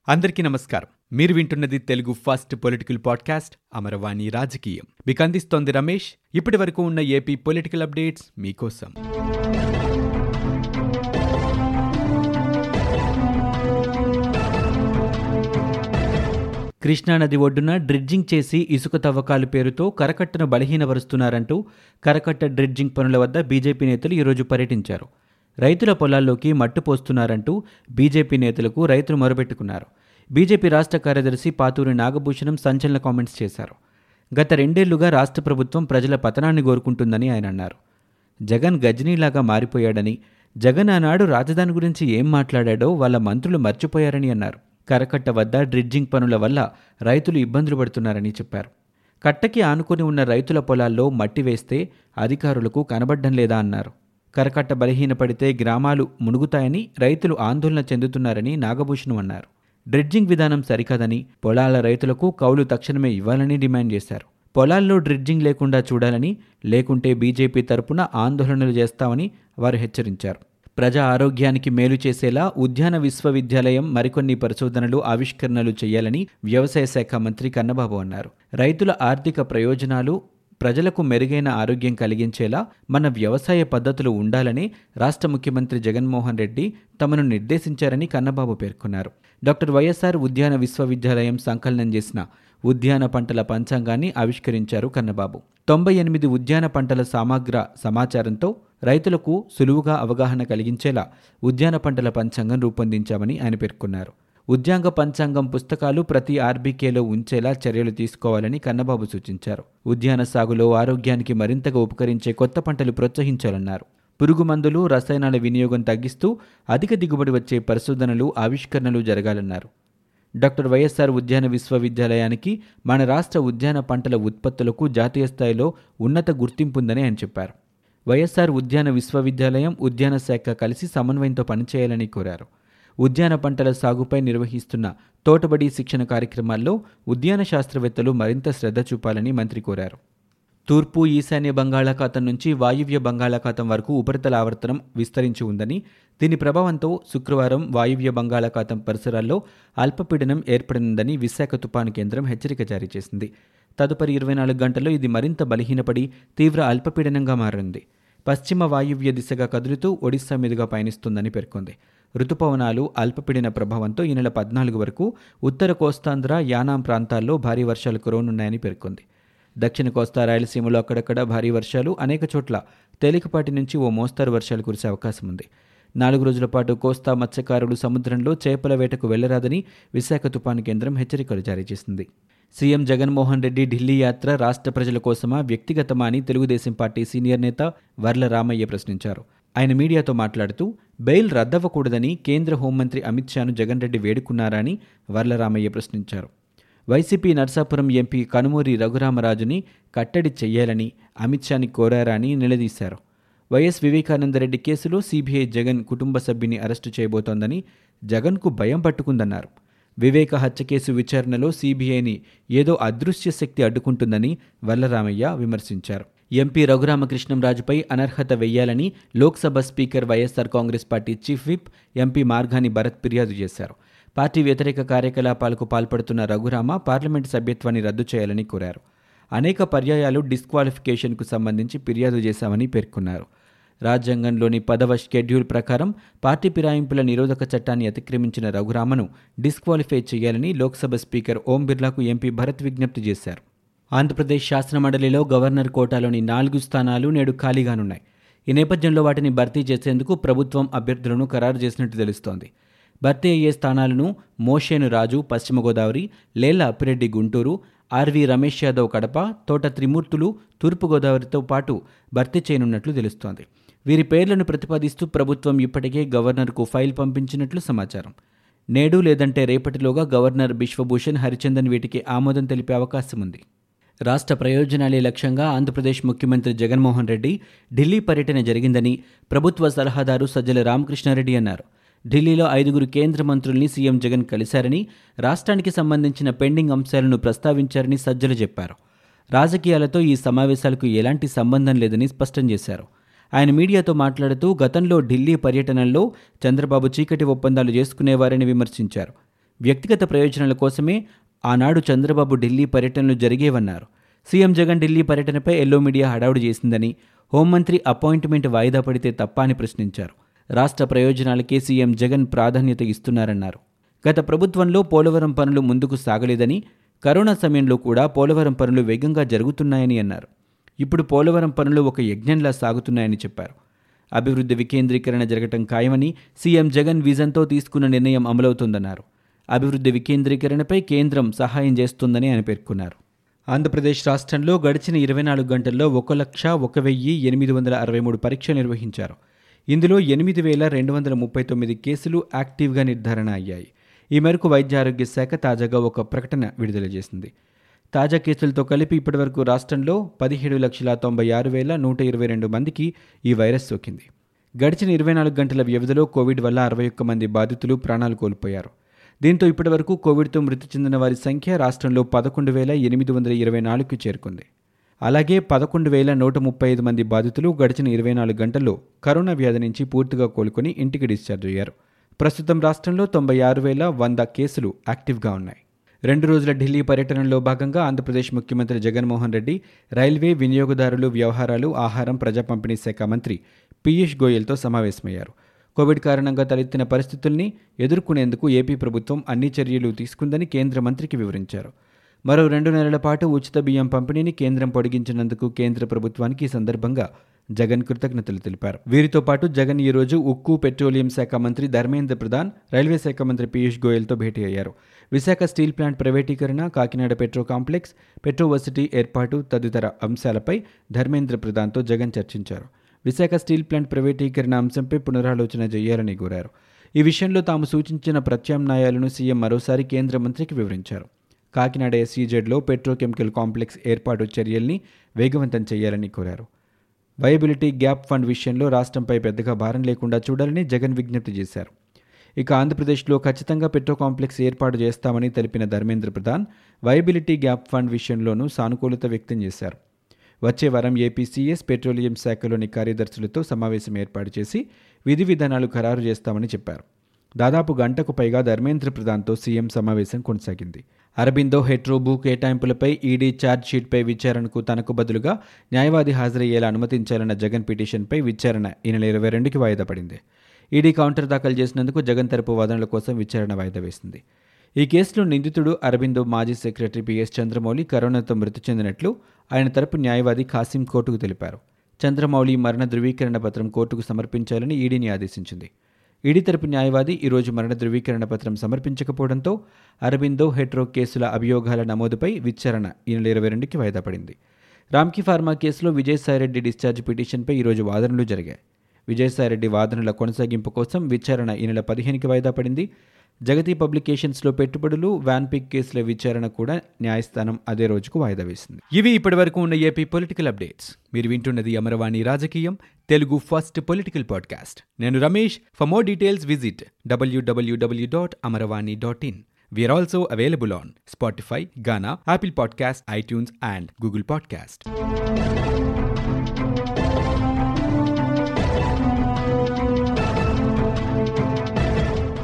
అందరికీ నమస్కారం మీరు వింటున్నది Telugu first political podcast Amaravani రాజకీయం మీకు అందిస్తోంది రమేష్ ఇప్పటి వరకు ఉన్న ఏపీ పొలిటికల్ అప్డేట్స్ మీకోసం కృష్ణానది ఒడ్డున డ్రిడ్జింగ్ చేసి ఇసుక తవ్వకాల పేరుతో కరకట్టను బలహీనపరుస్తున్నారంటూ కరకట్ట డ్రిడ్జింగ్ పనుల వద్ద బీజేపీ నేతలు ఈరోజు పర్యటించారు రైతుల పొలాల్లోకి మట్టు పోస్తున్నారంటూ బీజేపీ నేతలకు రైతులు మొరబెట్టుకున్నారు బీజేపీ రాష్ట్ర కార్యదర్శి పాతూరి నాగభూషణం సంచలన కామెంట్స్ చేశారు గత రెండేళ్లుగా రాష్ట్ర ప్రభుత్వం ప్రజల పతనాన్ని కోరుకుంటుందని ఆయన అన్నారు జగన్ గజనీలాగా మారిపోయాడని జగన్ ఆనాడు రాజధాని గురించి ఏం మాట్లాడాడో వాళ్ళ మంత్రులు మర్చిపోయారని అన్నారు కరకట్ట వద్ద డ్రిడ్జింగ్ పనుల వల్ల రైతులు ఇబ్బందులు పడుతున్నారని చెప్పారు కట్టకి ఆనుకుని ఉన్న రైతుల పొలాల్లో మట్టి వేస్తే అధికారులకు కనబడ్డం లేదా అన్నారు కరకట్ట బలహీనపడితే గ్రామాలు మునుగుతాయని రైతులు ఆందోళన చెందుతున్నారని నాగభూషణం అన్నారు డ్రిడ్జింగ్ విధానం సరికాదని పొలాల రైతులకు కౌలు తక్షణమే ఇవ్వాలని డిమాండ్ చేశారు పొలాల్లో డ్రిడ్జింగ్ లేకుండా చూడాలని లేకుంటే బీజేపీ తరపున ఆందోళనలు చేస్తామని వారు హెచ్చరించారు ప్రజా ఆరోగ్యానికి మేలు చేసేలా ఉద్యాన విశ్వవిద్యాలయం మరికొన్ని పరిశోధనలు ఆవిష్కరణలు చేయాలని వ్యవసాయ శాఖ మంత్రి కన్నబాబు అన్నారు రైతుల ఆర్థిక ప్రయోజనాలు ప్రజలకు మెరుగైన ఆరోగ్యం కలిగించేలా మన వ్యవసాయ పద్ధతులు ఉండాలని రాష్ట్ర ముఖ్యమంత్రి జగన్మోహన్ రెడ్డి తమను నిర్దేశించారని కన్నబాబు పేర్కొన్నారు డాక్టర్ వైఎస్ఆర్ ఉద్యాన విశ్వవిద్యాలయం సంకలనం చేసిన ఉద్యాన పంటల పంచాంగాన్ని ఆవిష్కరించారు కన్నబాబు తొంభై ఎనిమిది ఉద్యాన పంటల సమగ్ర సమాచారంతో రైతులకు సులువుగా అవగాహన కలిగించేలా ఉద్యాన పంటల పంచాంగం రూపొందించామని ఆయన పేర్కొన్నారు ఉద్యాంగ పంచాంగం పుస్తకాలు ప్రతి ఆర్బీకేలో ఉంచేలా చర్యలు తీసుకోవాలని కన్నబాబు సూచించారు ఉద్యాన సాగులో ఆరోగ్యానికి మరింతగా ఉపకరించే కొత్త పంటలు ప్రోత్సహించాలన్నారు పురుగు మందులు రసాయనాల వినియోగం తగ్గిస్తూ అధిక దిగుబడి వచ్చే పరిశోధనలు ఆవిష్కరణలు జరగాలన్నారు డాక్టర్ వైఎస్ఆర్ ఉద్యాన విశ్వవిద్యాలయానికి మన రాష్ట్ర ఉద్యాన పంటల ఉత్పత్తులకు జాతీయ స్థాయిలో ఉన్నత గుర్తింపుందని ఆయన చెప్పారు వైఎస్ఆర్ ఉద్యాన విశ్వవిద్యాలయం ఉద్యాన శాఖ కలిసి సమన్వయంతో పనిచేయాలని కోరారు ఉద్యాన పంటల సాగుపై నిర్వహిస్తున్న తోటబడి శిక్షణ కార్యక్రమాల్లో ఉద్యాన శాస్త్రవేత్తలు మరింత శ్రద్ధ చూపాలని మంత్రి కోరారు తూర్పు ఈశాన్య బంగాళాఖాతం నుంచి వాయువ్య బంగాళాఖాతం వరకు ఉపరితల ఆవర్తనం విస్తరించి ఉందని దీని ప్రభావంతో శుక్రవారం వాయువ్య బంగాళాఖాతం పరిసరాల్లో అల్పపీడనం ఏర్పడనుందని విశాఖ తుపాను కేంద్రం హెచ్చరిక జారీ చేసింది తదుపరి ఇరవై నాలుగు గంటల్లో ఇది మరింత బలహీనపడి తీవ్ర అల్పపీడనంగా మారింది పశ్చిమ వాయువ్య దిశగా కదులుతూ ఒడిశా మీదుగా పయనిస్తుందని పేర్కొంది రుతుపవనాలు అల్పపీడన ప్రభావంతో ఈ నెల పద్నాలుగు వరకు ఉత్తర కోస్తాంధ్ర యానాం ప్రాంతాల్లో భారీ వర్షాలు కురవనున్నాయని పేర్కొంది దక్షిణ కోస్తా రాయలసీమలో అక్కడక్కడ భారీ వర్షాలు అనేక చోట్ల తేలికపాటి నుంచి ఓ మోస్తరు వర్షాలు కురిసే అవకాశం ఉంది నాలుగు రోజుల పాటు కోస్తా మత్స్యకారులు సముద్రంలో చేపల వేటకు వెళ్లరాదని విశాఖ తుపాను కేంద్రం హెచ్చరికలు జారీ చేసింది సీఎం జగన్మోహన్ రెడ్డి ఢిల్లీ యాత్ర రాష్ట్ర ప్రజల కోసమా వ్యక్తిగతమా అని తెలుగుదేశం పార్టీ సీనియర్ నేత వర్ల రామయ్య ప్రశ్నించారు ఆయన మీడియాతో మాట్లాడుతూ బెయిల్ రద్దవ్వకూడదని కేంద్ర హోంమంత్రి అమిత్ షాను జగన్ రెడ్డి వేడుకున్నారా అని వర్ల రామయ్య ప్రశ్నించారు వైసీపీ నర్సాపురం ఎంపీ కనుమూరి రఘురామరాజుని కట్టడి చెయ్యాలని అమిత్ షాని కోరారా అని నిలదీశారు వైఎస్ వివేకానందరెడ్డి కేసులో సీబీఐ జగన్ కుటుంబ సభ్యుని అరెస్టు చేయబోతోందని జగన్కు భయం పట్టుకుందన్నారు వివేక హత్య కేసు విచారణలో సీబీఐని ఏదో అదృశ్య శక్తి అడ్డుకుంటుందని వల్లరామయ్య విమర్శించారు ఎంపీ రఘురామకృష్ణంరాజుపై అనర్హత వెయ్యాలని Lok Sabha speaker YSR Congress party chief whip MP Margani Bharat ఫిర్యాదు చేశారు పార్టీ వ్యతిరేక కార్యకలాపాలకు పాల్పడుతున్న రఘురామ పార్లమెంటు సభ్యత్వాన్ని రద్దు చేయాలని కోరారు అనేక పర్యాయాలు డిస్క్వాలిఫికేషన్కు సంబంధించి ఫిర్యాదు చేశామని పేర్కొన్నారు రాజ్యాంగంలోని పదవ షెడ్యూల్ ప్రకారం పార్టీ ఫిరాయింపుల నిరోధక చట్టాన్ని అతిక్రమించిన రఘురామను డిస్క్వాలిఫై చేయాలని లోక్సభ స్పీకర్ ఓం బిర్లాకు ఎంపీ భరత్ విజ్ఞప్తి చేశారు ఆంధ్రప్రదేశ్ శాసనమండలిలో గవర్నర్ కోటాలోని నాలుగు స్థానాలు నేడు ఖాళీగానున్నాయి ఈ నేపథ్యంలో వాటిని భర్తీ చేసేందుకు ప్రభుత్వం అభ్యర్థులను ఖరారు చేసినట్టు తెలుస్తోంది భర్తీ అయ్యే స్థానాలను మోషేను రాజు పశ్చిమ గోదావరి లేళ్ల అప్పిరెడ్డి గుంటూరు ఆర్వి రమేష్ యాదవ్ కడప తోట త్రిమూర్తులు తూర్పుగోదావరితో పాటు భర్తీ చేయనున్నట్లు తెలుస్తోంది వీరి పేర్లను ప్రతిపాదిస్తూ ప్రభుత్వం ఇప్పటికే గవర్నర్కు ఫైల్ పంపించినట్లు సమాచారం నేడు లేదంటే రేపటిలోగా గవర్నర్ బిశ్వభూషణ్ హరిచందన్ వీటికి ఆమోదం తెలిపే అవకాశం ఉంది రాష్ట్ర ప్రయోజనాలే లక్ష్యంగా ఆంధ్రప్రదేశ్ ముఖ్యమంత్రి జగన్మోహన్ రెడ్డి ఢిల్లీ పర్యటన జరిగిందని ప్రభుత్వ సలహాదారు సజ్జల రామకృష్ణారెడ్డి అన్నారు ఢిల్లీలో ఐదుగురు కేంద్ర మంత్రుల్ని సీఎం జగన్ కలిశారని రాష్ట్రానికి సంబంధించిన పెండింగ్ అంశాలను ప్రస్తావించారని సజ్జలు చెప్పారు రాజకీయాలతో ఈ సమావేశాలకు ఎలాంటి సంబంధం లేదని స్పష్టం చేశారు ఆయన మీడియాతో మాట్లాడుతూ గతంలో ఢిల్లీ పర్యటనల్లో చంద్రబాబు చీకటి ఒప్పందాలు చేసుకునేవారని విమర్శించారు వ్యక్తిగత ప్రయోజనాల కోసమే ఆనాడు చంద్రబాబు ఢిల్లీ పర్యటనలు జరిగేవన్నారు సీఎం జగన్ ఢిల్లీ పర్యటనపై ఎల్లో మీడియా హడావుడి చేసిందని హోంమంత్రి అపాయింట్మెంట్ వాయిదా పడితే తప్ప అని ప్రశ్నించారు రాష్ట్ర ప్రయోజనాలకే సీఎం జగన్ ప్రాధాన్యత ఇస్తున్నారన్నారు గత ప్రభుత్వంలో పోలవరం పనులు ముందుకు సాగలేదని కరోనా సమయంలో కూడా పోలవరం పనులు వేగంగా జరుగుతున్నాయని అన్నారు ఇప్పుడు పోలవరం పనులు ఒక యజ్ఞంలా సాగుతున్నాయని చెప్పారు అభివృద్ధి వికేంద్రీకరణ జరగటం ఖాయమని సీఎం జగన్ విజన్తో తీసుకున్న నిర్ణయం అమలవుతోందన్నారు అభివృద్ధి వికేంద్రీకరణపై కేంద్రం సహాయం చేస్తుందని ఆయన పేర్కొన్నారు ఆంధ్రప్రదేశ్ రాష్ట్రంలో గడిచిన ఇరవై నాలుగు గంటల్లో ఒక లక్ష ఒక వెయ్యి ఎనిమిది వందల అరవై మూడు పరీక్షలు నిర్వహించారు ఇందులో ఎనిమిది వేల రెండు వందల ముప్పై తొమ్మిది కేసులు యాక్టివ్గా నిర్ధారణ అయ్యాయి ఈ మేరకు వైద్య ఆరోగ్య శాఖ తాజాగా ఒక ప్రకటన విడుదల చేసింది తాజా కేసులతో కలిపి ఇప్పటివరకు రాష్ట్రంలో పదిహేడు లక్షల తొంభై ఆరు వేల నూట ఇరవై రెండు మందికి ఈ వైరస్ సోకింది గడిచిన ఇరవై నాలుగు గంటల వ్యవధిలో కోవిడ్ వల్ల అరవై ఒక్క మంది బాధితులు ప్రాణాలు కోల్పోయారు దీంతో ఇప్పటివరకు కోవిడ్తో మృతి చెందిన వారి సంఖ్య రాష్ట్రంలో పదకొండు వేల ఎనిమిది వందల ఇరవై నాలుగుకు చేరుకుంది అలాగే పదకొండు వేల నూట ముప్పై ఐదు మంది బాధితులు గడిచిన ఇరవై నాలుగు గంటల్లో కరోనా వ్యాధి నుంచి పూర్తిగా కోలుకొని ఇంటికి డిశ్చార్జ్ అయ్యారు ప్రస్తుతం రాష్ట్రంలో తొంభై ఆరు వేల వంద కేసులు యాక్టివ్గా ఉన్నాయి రెండు రోజుల ఢిల్లీ పర్యటనలో భాగంగా ఆంధ్రప్రదేశ్ ముఖ్యమంత్రి జగన్మోహన్ రెడ్డి రైల్వే వినియోగదారులు వ్యవహారాలు ఆహారం ప్రజా పంపిణీ శాఖ మంత్రి పీయూష్ గోయల్తో సమావేశమయ్యారు కోవిడ్ కారణంగా తలెత్తిన పరిస్థితుల్ని ఎదుర్కొనేందుకు ఏపీ ప్రభుత్వం అన్ని చర్యలు తీసుకుందని కేంద్ర మంత్రికి వివరించారు మరో రెండు నెలల పాటు ఉచిత బియ్యం పంపిణీని కేంద్రం పొడిగించినందుకు కేంద్ర ప్రభుత్వానికి ఈ సందర్భంగా జగన్ కృతజ్ఞతలు తెలిపారు వీరితో పాటు జగన్ ఈ రోజు ఉక్కు పెట్రోలియం శాఖ మంత్రి ధర్మేంద్ర ప్రధాన్ రైల్వే శాఖ మంత్రి పీయూష్ గోయల్తో భేటీ అయ్యారు విశాఖ స్టీల్ ప్లాంట్ ప్రైవేటీకరణ కాకినాడ పెట్రో కాంప్లెక్స్ పెట్రోవర్సిటీ ఏర్పాటు తదితర అంశాలపై ధర్మేంద్ర ప్రధాన్తో జగన్ చర్చించారు విశాఖ స్టీల్ ప్లాంట్ ప్రైవేటీకరణ అంశంపై పునరాలోచన చేయాలని కోరారు ఈ విషయంలో తాము సూచించిన ప్రత్యామ్నాయాలను సీఎం మరోసారి కేంద్ర మంత్రికి వివరించారు కాకినాడ ఎస్సీజెడ్లో పెట్రోకెమికల్ కాంప్లెక్స్ ఏర్పాటు చర్యల్ని వేగవంతం చేయాలని కోరారు వయబిలిటీ గ్యాప్ ఫండ్ విషయంలో రాష్ట్రంపై పెద్దగా భారం లేకుండా చూడాలని జగన్ విజ్ఞప్తి చేశారు ఇక ఆంధ్రప్రదేశ్లో ఖచ్చితంగా పెట్రో కాంప్లెక్స్ ఏర్పాటు చేస్తామని తెలిపిన Dharmendra Pradhan viability gap fund విషయంలోనూ సానుకూలత వ్యక్తం చేశారు వచ్చే వారం ఏపీసీఎస్ పెట్రోలియం శాఖలోని కార్యదర్శులతో సమావేశం ఏర్పాటు చేసి విధి విధానాలు ఖరారు చేస్తామని చెప్పారు దాదాపు గంటకు పైగా ధర్మేంద్ర ప్రధాన్తో సీఎం సమావేశం కొనసాగింది అరబిందో హెట్రో భూ కేటాయింపులపై ఈడీ ఛార్జ్ షీట్పై విచారణకు తనకు బదులుగా న్యాయవాది హాజరయ్యేలా అనుమతించాలన్న జగన్ పిటిషన్పై విచారణ ఈ నెల ఇరవై రెండుకి వాయిదా పడింది ఈడీ కౌంటర్ దాఖలు చేసినందుకు జగన్ తరపు వాదనల కోసం విచారణ వాయిదా వేసింది ఈ కేసులో నిందితుడు అరబిందో మాజీ సెక్రటరీ పిఎస్ చంద్రమౌళి కరోనాతో మృతి చెందినట్లు ఆయన తరపు న్యాయవాది ఖాసిం కోర్టుకు తెలిపారు చంద్రమౌళి మరణ ధృవీకరణ పత్రం కోర్టుకు సమర్పించాలని ఈడీని ఆదేశించింది ఈడీ తరపు న్యాయవాది ఈరోజు మరణ ధృవీకరణ పత్రం సమర్పించకపోవడంతో అరబిందో హెట్రో కేసుల అభియోగాల నమోదుపై విచారణ ఈ నెల ఇరవై రెండుకి వాయిదా పడింది రామ్కి ఫార్మా కేసులో విజయసాయిరెడ్డి డిశ్చార్జ్ పిటిషన్పై ఈరోజు వాదనలు జరిగాయి విజయసాయిరెడ్డి వాదనల కొనసాగింపు కోసం విచారణ ఈ నెల పదిహేనుకి వాయిదా పడింది జగతి పబ్లికేషన్స్లో పెట్టుబడులు వ్యాన్పిక్ కేసుల విచారణ కూడా న్యాయస్థానం అదే రోజుకు వాయిదా వేసింది ఇవి ఇప్పటివరకు ఉన్న ఏపీ పొలిటికల్ అప్డేట్స్ మీరు వింటున్నది అమరవాణి రాజకీయం తెలుగు ఫస్ట్ పొలిటికల్ పాడ్కాస్ట్ నేను Ramesh for more details visit డబ్ల్యూడబ్ల్యూడబ్ల్యూ dot Amaravani dot in we are also available on Spotify Gaana Apple podcast iTunes and Google podcast